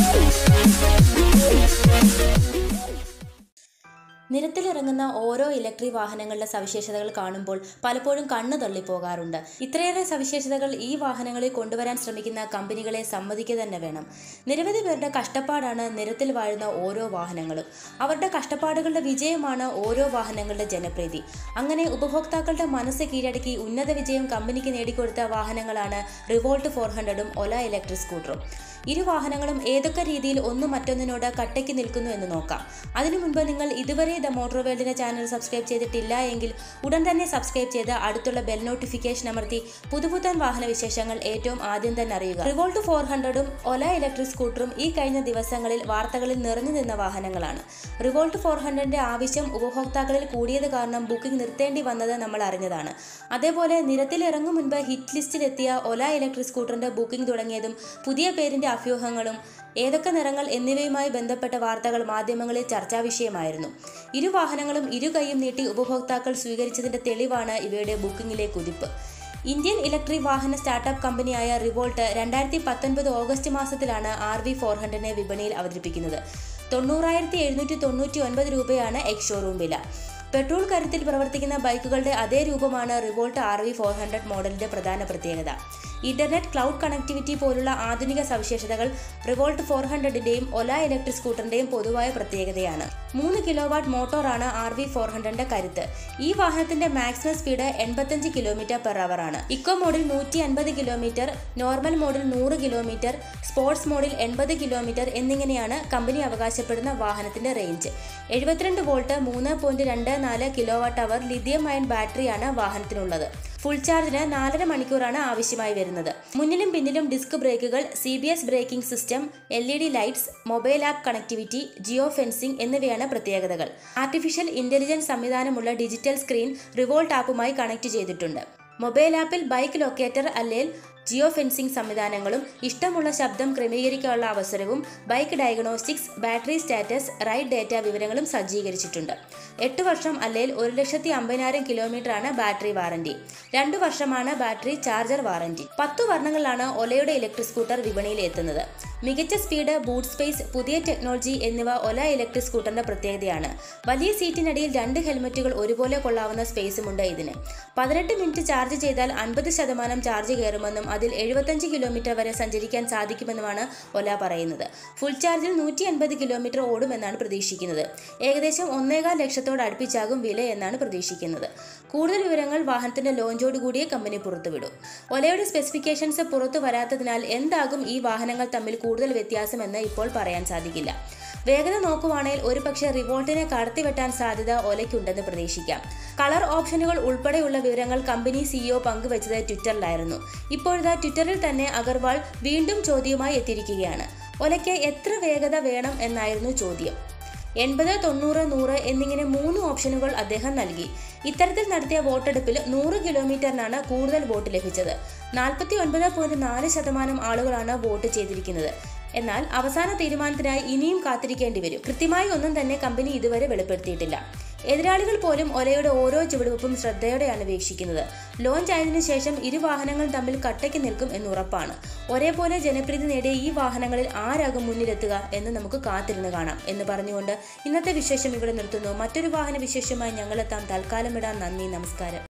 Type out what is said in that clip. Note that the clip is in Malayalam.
നിരത്തിലിറങ്ങുന്ന ഓരോ ഇലക്ട്രിക് വാഹനങ്ങളുടെ സവിശേഷതകൾ കാണുമ്പോൾ പലപ്പോഴും കണ്ണു തള്ളിപ്പോകാറുണ്ട് ഇത്രയേറെ സവിശേഷതകൾ ഈ വാഹനങ്ങളിൽ കൊണ്ടുവരാൻ ശ്രമിക്കുന്ന കമ്പനികളെ സമ്മതിക്കുക തന്നെ വേണം നിരവധി പേരുടെ കഷ്ടപ്പാടാണ് നിരത്തിൽ വാഴുന്ന ഓരോ വാഹനങ്ങളും അവരുടെ കഷ്ടപ്പാടുകളുടെ വിജയമാണ് ഓരോ വാഹനങ്ങളുടെ ജനപ്രീതി അങ്ങനെ ഉപഭോക്താക്കളുടെ മനസ്സ് കീഴടക്കി ഉന്നത വിജയം കമ്പനിക്ക് നേടിക്കൊടുത്ത വാഹനങ്ങളാണ് റിവോൾട്ട് ഫോർ ഹൺഡ്രഡും ഒല ഇലക്ട്രിക് സ്കൂട്ടറും ഇരു വാഹനങ്ങളും ഏതൊക്കെ രീതിയിൽ ഒന്ന് മറ്റൊന്നിനോട് കട്ടയ്ക്ക് നിൽക്കുന്നു എന്ന് നോക്കാം അതിനു മുൻപ് നിങ്ങൾ ഇതുവരെ ദ മോട്ടോർ വേൾഡിന്റെ ചാനൽ സബ്സ്ക്രൈബ് ചെയ്തിട്ടില്ല എങ്കിൽ ഉടൻ തന്നെ സബ്സ്ക്രൈബ് ചെയ്ത് അടുത്തുള്ള ബെൽ നോട്ടിഫിക്കേഷൻ അമർത്തി പുതുപുത്തൻ വാഹന വിശേഷങ്ങൾ ഏറ്റവും ആദ്യം തന്നെ അറിയുക റിവോൾട്ട് ഫോർ ഹൺഡ്രഡും ഒല ഇലക്ട്രിക് സ്കൂട്ടറും ഈ കഴിഞ്ഞ ദിവസങ്ങളിൽ വാർത്തകളിൽ നിറഞ്ഞു നിന്ന വാഹനങ്ങളാണ് റിവോൾട്ട് ഫോർ ഹൺഡ്രഡിന്റെ ആവശ്യം ഉപഭോക്താക്കളിൽ കൂടിയത് കാരണം ബുക്കിംഗ് നിർത്തേണ്ടി വന്നത് നമ്മൾ അറിഞ്ഞതാണ് അതേപോലെ നിരത്തിലിറങ്ങും മുൻപ് ഹിറ്റ് ലിസ്റ്റിലെത്തിയ ഒല ഇലക്ട്രിക് സ്കൂട്ടറിന്റെ ബുക്കിംഗ് തുടങ്ങിയതും പുതിയ പേരിന്റെ അഭ്യൂഹങ്ങളും ഏതൊക്കെ നിറങ്ങൾ എന്നിവയുമായി ബന്ധപ്പെട്ട വാർത്തകൾ മാധ്യമങ്ങളിൽ ചർച്ചാ വിഷയമായിരുന്നു ഇരു വാഹനങ്ങളും ഇരു കൈയും നീട്ടി ഉപഭോക്താക്കൾ സ്വീകരിച്ചതിന്റെ തെളിവാണ് ഇവയുടെ ബുക്കിംഗിലെ കുതിപ്പ് ഇന്ത്യൻ ഇലക്ട്രിക് വാഹന സ്റ്റാർട്ടപ്പ് കമ്പനിയായ റിവോൾട്ട് രണ്ടായിരത്തി പത്തൊൻപത് ഓഗസ്റ്റ് മാസത്തിലാണ് ആർ വി ഫോർ ഹൺഡ്രഡിനെ വിപണിയിൽ അവതരിപ്പിക്കുന്നത് തൊണ്ണൂറായിരത്തി എഴുന്നൂറ്റി തൊണ്ണൂറ്റി ഒൻപത് രൂപയാണ് എക്സ് ഷോറൂം വില പെട്രോൾ കരുത്തിൽ പ്രവർത്തിക്കുന്ന ബൈക്കുകളുടെ അതേ രൂപമാണ് Revolt R V four hundred മോഡലിന്റെ പ്രധാന പ്രത്യേകത ഇന്റർനെറ്റ് ക്ലൗഡ് കണക്ടിവിറ്റി പോലുള്ള ആധുനിക സവിശേഷതകൾ റിവോൾട്ട് ഫോർ ഹൺഡ്രഡിന്റെയും ഒല ഇലക്ട്രിക് സ്കൂട്ടറിന്റെയും പൊതുവായ പ്രത്യേകതയാണ് മൂന്ന് കിലോ വാട്ട് മോട്ടോറാണ് ആർ വി ഫോർ ഹൺഡ്രഡിന്റെ കരുത്ത് ഈ വാഹനത്തിന്റെ മാക്സിമം സ്പീഡ് എൺപത്തഞ്ച് കിലോമീറ്റർ പെർ അവർ ആണ് ഇക്കോ മോഡിൽ നൂറ്റി അൻപത് കിലോമീറ്റർ നോർമൽ മോഡിൽ നൂറ് കിലോമീറ്റർ സ്പോർട്സ് മോഡിൽ എൺപത് കിലോമീറ്റർ എന്നിങ്ങനെയാണ് കമ്പനി അവകാശപ്പെടുന്ന വാഹനത്തിന്റെ റേഞ്ച് എഴുപത്തിരണ്ട് വോൾട്ട് മൂന്ന് പോയിന്റ് രണ്ട് നാല് kilo watt hour lithium ion ബാറ്ററിയാണ് വാഹനത്തിനുള്ളത് ഫുൾ ചാർജിന് നാലര മണിക്കൂറാണ് ആവശ്യമായി വരുന്നത് മുന്നിലും പിന്നിലും disc brakes C B S braking system L E D lights mobile app connectivity geo fencing എന്നിവയാണ് പ്രത്യേകതകൾ ആർട്ടിഫിഷ്യൽ ഇന്റലിജൻസ് സംവിധാനമുള്ള ഡിജിറ്റൽ സ്ക്രീൻ റിവോൾട്ട് ആപ്പുമായി കണക്ട് ചെയ്തിട്ടുണ്ട് മൊബൈൽ ആപ്പിൽ ബൈക്ക് ലൊക്കേറ്റർ അല്ലെങ്കിൽ ജിയോ ഫെൻസിംഗ് സംവിധാനങ്ങളും ഇഷ്ടമുള്ള ശബ്ദം ക്രമീകരിക്കാനുള്ള അവസരവും bike diagnostics battery status ride data വിവരങ്ങളും സജ്ജീകരിച്ചിട്ടുണ്ട് എട്ട് വർഷം അല്ലെങ്കിൽ ഒരു ലക്ഷത്തി അമ്പതിനായിരം കിലോമീറ്ററാണ് ബാറ്ററി വാറന്റി രണ്ടു വർഷമാണ് ബാറ്ററി ചാർജർ വാറന്റി പത്തു വർണ്ണങ്ങളിലാണ് ഒലയുടെ ഇലക്ട്രിക് സ്കൂട്ടർ വിപണിയിൽ എത്തുന്നത് മികച്ച സ്പീഡ് ബൂട്ട് സ്പേസ് പുതിയ ടെക്നോളജി എന്നിവ ഒല ഇലക്ട്രിക് സ്കൂട്ടറിന്റെ പ്രത്യേകതയാണ് വലിയ സീറ്റിനടിയിൽ രണ്ട് ഹെൽമറ്റുകൾ ഒരുപോലെ കൊള്ളാവുന്ന സ്പേസുമുണ്ട് ഇതിന് പതിനെട്ട് മിനിറ്റ് ചാർജ് ചെയ്താൽ അൻപത് ശതമാനം ചാർജ് കയറുമെന്നും അതിൽ എഴുപത്തഞ്ച് കിലോമീറ്റർ വരെ സഞ്ചരിക്കാൻ സാധിക്കുമെന്നുമാണ് ഒല പറയുന്നത് ഫുൾ ചാർജിൽ നൂറ്റി അൻപത് കിലോമീറ്റർ ഓടുമെന്നാണ് പ്രതീക്ഷിക്കുന്നത് ഏകദേശം ഒന്നേകാൽ ലക്ഷത്തോട് അടുപ്പിച്ചാകും വില എന്നാണ് പ്രതീക്ഷിക്കുന്നത് കൂടുതൽ വിവരങ്ങൾ വാഹനത്തിന്റെ ലോഞ്ചോടുകൂടിയേ കമ്പനി പുറത്തുവിടും ഒലയുടെ സ്പെസിഫിക്കേഷൻസ് പുറത്തു വരാത്തതിനാൽ എന്താകും ഈ വാഹനങ്ങൾ തമ്മിൽ കൂടുതൽ വ്യത്യാസമെന്ന് ഇപ്പോൾ പറയാൻ സാധിക്കില്ല വേഗത നോക്കുവാണെങ്കിൽ ഒരു പക്ഷേ റിവോൾട്ടിനെ കടത്തിവെട്ടാൻ സാധ്യത ഒലയ്ക്കുണ്ടെന്ന് പ്രതീക്ഷിക്കാം കളർ ഓപ്ഷനുകൾ ഉൾപ്പെടെയുള്ള വിവരങ്ങൾ കമ്പനി സിഇഒ പങ്കുവച്ചത് ട്വിറ്ററിലായിരുന്നു ഇപ്പോഴത്തെ ട്വിറ്ററിൽ തന്നെ അഗർവാൾ വീണ്ടും ചോദ്യവുമായി എത്തിയിരിക്കുകയാണ് ഒലയ്ക്ക് എത്ര വേഗത വേണം എന്നായിരുന്നു ചോദ്യം എൺപത് തൊണ്ണൂറ് നൂറ് എന്നിങ്ങനെ മൂന്ന് ഓപ്ഷനുകൾ അദ്ദേഹം നൽകി ഇത്തരത്തിൽ നടത്തിയ വോട്ടെടുപ്പിൽ നൂറ് കിലോമീറ്ററിനാണ് കൂടുതൽ വോട്ട് ലഭിച്ചത് നാൽപ്പത്തി ഒൻപത് പോയിന്റ് നാല് ശതമാനം ആളുകളാണ് വോട്ട് ചെയ്തിരിക്കുന്നത് എന്നാൽ അവസാന തീരുമാനത്തിനായി ഇനിയും കാത്തിരിക്കേണ്ടി വരും കൃത്യമായി ഒന്നും തന്നെ കമ്പനി ഇതുവരെ വെളിപ്പെടുത്തിയിട്ടില്ല എതിരാളികൾ പോലും ഒലയുടെ ഓരോ ചുവടുവെപ്പും ശ്രദ്ധയോടെയാണ് വീക്ഷിക്കുന്നത് ലോഞ്ച് ആയതിനു ശേഷം ഇരു വാഹനങ്ങൾ തമ്മിൽ കട്ടയ്ക്ക് നിൽക്കും എന്ന് ഉറപ്പാണ് ഒരേപോലെ ജനപ്രീതി നേടിയ ഈ വാഹനങ്ങളിൽ ആരാകും മുന്നിലെത്തുക എന്ന് നമുക്ക് കാത്തിരുന്ന് കാണാം എന്ന് പറഞ്ഞുകൊണ്ട് ഇന്നത്തെ വിശേഷം ഇവിടെ നിർത്തുന്നു മറ്റൊരു വാഹന വിശേഷമായി ഞങ്ങളെത്താം തൽക്കാലം ഇടാൻ നന്ദി നമസ്കാരം